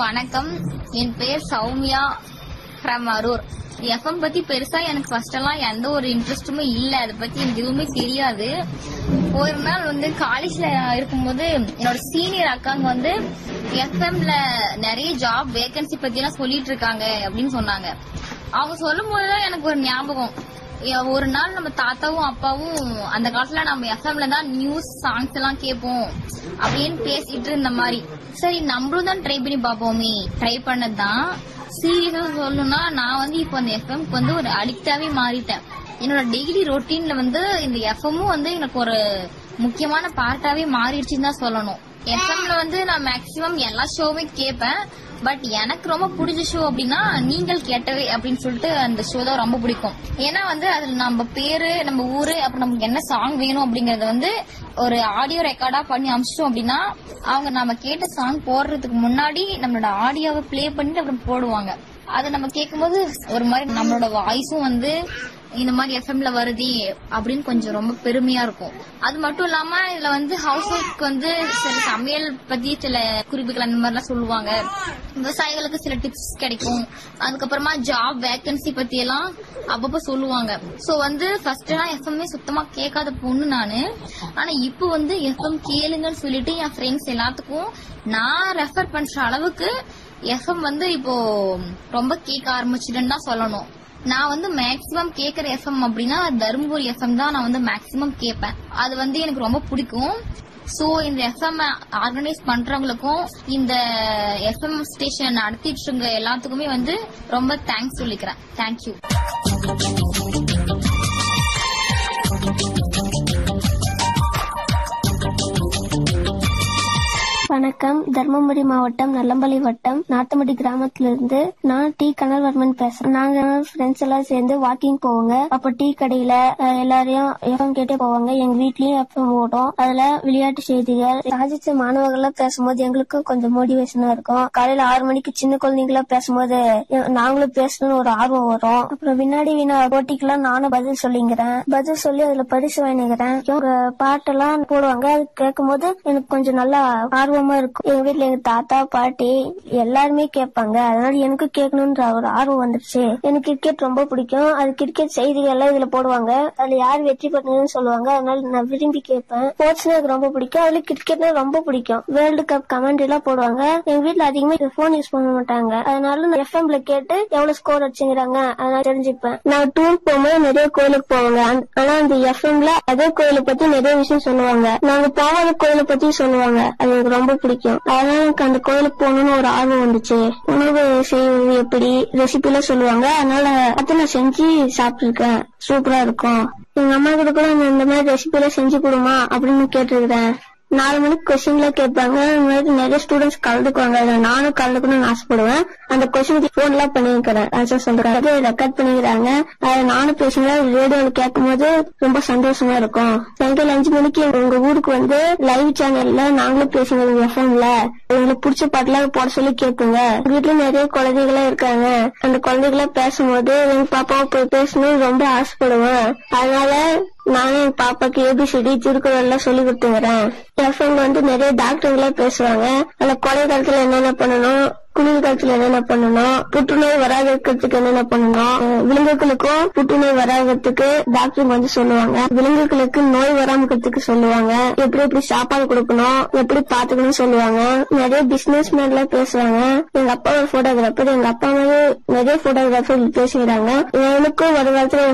வணக்கம் என் பேர் Soumya from Arur FM பத்தி பெருசா எனக்கு ஃபர்ஸ்ட் எல்லாம் எந்த ஒரு இன்ட்ரெஸ்ட்டுமே இல்ல அதை பத்தி எனக்கு எதுவுமே தெரியாது ஒரு நாள் வந்து காலேஜ்ல இருக்கும்போது என்னோட சீனியர் அக்காங்க வந்து எஃப்எம்ல நிறைய ஜாப் வேகன்சி பத்தி எல்லாம் சொல்லிட்டு இருக்காங்க அப்படின்னு சொன்னாங்க அவங்க சொல்லும் போதுதான் எனக்கு ஒரு ஞாபகம் எ- ஒரு நாள் நம்ம தாத்தாவும் அப்பாவும் அந்த காலத்துல நம்ம எஃப்எம்ல தான் நியூஸ் சாங்ஸ் எல்லாம் கேட்போம் அப்படின்னு பேசிட்டு இருந்த மாதிரி சரி நம்மளும் தான் ட்ரை பண்ணி பார்ப்போமே ட்ரை பண்ணதுதான் சீரியஸா சொல்லணும்னா நான் வந்து இப்போ அந்த எஃப்எம்க்கு வந்து ஒரு அடிக்டாவே மாறிட்டேன் என்னோட டெய்லி ரொட்டீன்ல வந்து இந்த எஃப்எம்மும் வந்து எனக்கு ஒரு முக்கியமான பார்ட்டாவே மாறிடுச்சுன்னு தான் சொல்லணும் எஃப்எம்ல வந்து நான் மேக்சிமம் எல்லா ஷோவுமே கேட்பேன் பட் எனக்கு ரொம்ப பிடிச்ச ஷோ அப்படின்னா நீங்கள் கேட்டவே அப்படின்னு சொல்லிட்டு அந்த ஷோ தான் ரொம்ப பிடிக்கும் ஏன்னா வந்து அதுல நம்ம பேரு நம்ம ஊரு அப்புறம் நமக்கு என்ன சாங் வேணும் அப்படிங்கறத வந்து ஒரு ஆடியோ ரெக்கார்டா பண்ணி அமிச்சிட்டோம் அப்படின்னா அவங்க நம்ம கேட்ட சாங் போடுறதுக்கு முன்னாடி நம்மளோட ஆடியோவை ப்ளே பண்ணிட்டு அப்புறம் போடுவாங்க அதை நம்ம கேட்கும்போது ஒரு மாதிரி நம்மளோட வாய்ஸும் வந்து இந்த மாதிரி எஃப்எம்ல வருதே அப்படின்னு கொஞ்சம் ரொம்ப பெருமையா இருக்கும் அது மட்டும் இல்லாம இதுல வந்து ஹவுஸ் ஒய்ஃப்க்கு வந்து சில சமையல் பத்தி சில குறிப்புகள் அந்த மாதிரிலாம் சொல்லுவாங்க விவசாயிகளுக்கு சில டிப்ஸ் கிடைக்கும் அதுக்கப்புறமா ஜாப் வேகன்சி பத்தி எல்லாம் அப்பப்ப சொல்லுவாங்க சோ வந்து ஃபர்ஸ்ட் எல்லாம் எஃப்எம்ஏ சுத்தமா கேட்காத பொண்ணு நானு ஆனா இப்போ வந்து எஃப்எம் கேளுங்கன்னு சொல்லிட்டு என் ஃப்ரெண்ட்ஸ் எல்லாத்துக்கும் நான் ரெஃபர் பண்ற அளவுக்கு எஃப்எம் வந்து இப்போ ரொம்ப கேட்க ஆரம்பிச்சிட்டேன்னு தான் சொல்லணும் நான் வந்து மேக்ஸிமம் கேக்குற எஃப்எம் அப்படின்னா தருமபுரி எஃப்எம் தான் நான் வந்து மேக்ஸிமம் கேட்பேன் அது வந்து எனக்கு ரொம்ப பிடிக்கும் சோ இந்த எஃப்எம் ஆர்கனைஸ் பண்றவங்களுக்கும் இந்த எஃப்எம் ஸ்டேஷன் நடத்திட்டு இருக்க எல்லாத்துக்குமே வந்து ரொம்ப தேங்க்ஸ் சொல்லிக்கிறேன் தேங்க்யூ வணக்கம் தர்மபுரி மாவட்டம் நல்லம்பள்ளி வட்டம் நாத்தமடி கிராமத்திலிருந்து நான் டி கனல்வர்மன் பேசுறேன் நாங்க ஃப்ரெண்ட்ஸ் எல்லாம் சேர்ந்து வாக்கிங் போவோங்க அப்ப டீ கடையில அஹ், எல்லாரையும் எஃப்எம் கேட்டே போவாங்க எங்க வீட்லயும் எஃப்எம் ஓடும் அதுல விளையாட்டு செய்திகள் சாதிச்ச மாணவர்கள் பேசும்போது எங்களுக்கும் கொஞ்சம் மோட்டிவேஷனா இருக்கும் காலையில ஆறு மணிக்கு சின்ன குழந்தைங்களா பேசும்போது எ- நாங்களும் பேசணும்னு ஒரு ஆர்வம் வரும் அப்புறம் வினாடி வினா போட்டிக்கெல்லாம் நானும் பதில் சொல்லிங்கிறேன் பதில் சொல்லி அதுல பரிசு வாங்கிக்கிறேன் இவங்க பாட்டெல்லாம் போடுவாங்க அது கேட்கும் போது எனக்கு கொஞ்சம் நல்லா ஆர்வமா இருக்கும் எங்க வீட்ல எங்க தாத்தா பாட்டி எல்லாருமே கேட்பாங்க அதனால எனக்கு கேட்கணும்ன்ற ஒரு ஆர்வம் வந்துருச்சு எனக்கு கிரிக்கெட் ரொம்ப பிடிக்கும் அது கிரிக்கெட் செய்திகள் எல்லாம் இதுல போடுவாங்க அதுல யார் வெற்றி பெற்றதுன்னு சொல்லுவாங்க அதனால நான் விரும்பி கேட்பேன் ஸ்போர்ட்ஸ் எனக்கு ரொம்ப பிடிக்கும் அதுல கிரிக்கெட்னா ரொம்ப பிடிக்கும் வேர்ல்டு கப் கமெண்ட் எல்லாம் போடுவாங்க எங்க வீட்ல அதிகமா போன் யூஸ் பண்ண மாட்டாங்க அதனால நான் எஃப்எம்ல கேட்டு எவ்வளவு ஸ்கோர் அடிச்சுங்கிறாங்க அதனால தெரிஞ்சுப்பேன் நான் டூர் போகும்போது நிறைய கோயிலுக்கு போவாங்க அந்த- ஆனா அந்த எஃப்எம்ல அதே கோயிலை பத்தி நிறைய விஷயம் சொல்லுவாங்க நாங்க போகாத கோயிலை பத்தி சொல்லுவாங்க அது எனக்கு ரொம்ப பிடிக்கும் அதனால எனக்கு அந்த கோயிலுக்கு போகணும்னு ஒரு ஆர்வம் வந்துச்சு உணவு செய்வது எப்படி ரெசிபி எல்லாம் சொல்லுவாங்க அதனால அதை நான் செஞ்சு சாப்பிட்டுருக்கேன் சூப்பரா இருக்கும் எங்க அம்மா கிட்ட கூட நான் இந்த மாதிரி ரெசிபி எல்லாம் செஞ்சு கொடுமா அப்படின்னு கேட்டிருக்கிறேன் நாலு மணிக்கு கொஸ்டின்ல கேட்பாங்க இந்த மாதிரி நிறைய ஸ்டூடெண்ட்ஸ் கலந்துக்குவாங்க அதுல நானும் கலந்துக்கணும்னு ஆசைப்படுவேன் அந்த கொஸ்டினுக்கு போன் எல்லாம் பண்ணிருக்கிறேன் ஆன்சர் சொல்றாங்க ரெக்கார்ட் பண்ணிக்கிறாங்க அதை நானும் பேசுங்க ரேடியோல கேட்கும் போது ரொம்ப சந்தோஷமா இருக்கும் சாயங்காலம் அஞ்சு மணிக்கு உங்க ஊருக்கு வந்து லைவ் சேனல்ல நாங்களும் பேசுங்க எஃப்எம்ல உங்களுக்கு பிடிச்ச பாட்டுலாம் போட சொல்லி கேட்போங்க வீட்டுல நிறைய குழந்தைகளா இருக்காங்க அந்த குழந்தைகளா பேசும்போது எங்க பாப்பாவை போய் பேசணும்னு ரொம்ப ஆசைப்படுவேன் அதனால நானும் என் பாப்பாக்கு ஏபிசிடி திருக்குறள் எல்லாம் சொல்லி கொடுத்துங்கிறேன் எஃப்எம் வந்து நிறைய டாக்டர்களா பேசுவாங்க அதுல கொலை காலத்துல என்னென்ன பண்ணணும் குளிர் காலத்துல என்னென்ன பண்ணணும் புற்றுநோய் வராத இருக்கிறதுக்கு என்னென்ன பண்ணணும் அஹ் விலங்குகளுக்கும் புற்றுநோய் வராததுக்கு டாக்டர் வந்து சொல்லுவாங்க விலங்குகளுக்கு நோய் வராம இருக்கிறதுக்கு சொல்லுவாங்க எப்படி எப்படி சாப்பாடு கொடுக்கணும் எப்படி பாத்துக்கணும் சொல்லுவாங்க நிறைய பிசினஸ் மேன் எல்லாம் பேசுவாங்க எங்க அப்பா ஒரு போட்டோகிராஃபர் எங்க அப்பா மாதிரி நிறைய போட்டோகிராஃபர் பேசுகிறாங்க எனக்கும் ஒரு காலத்துல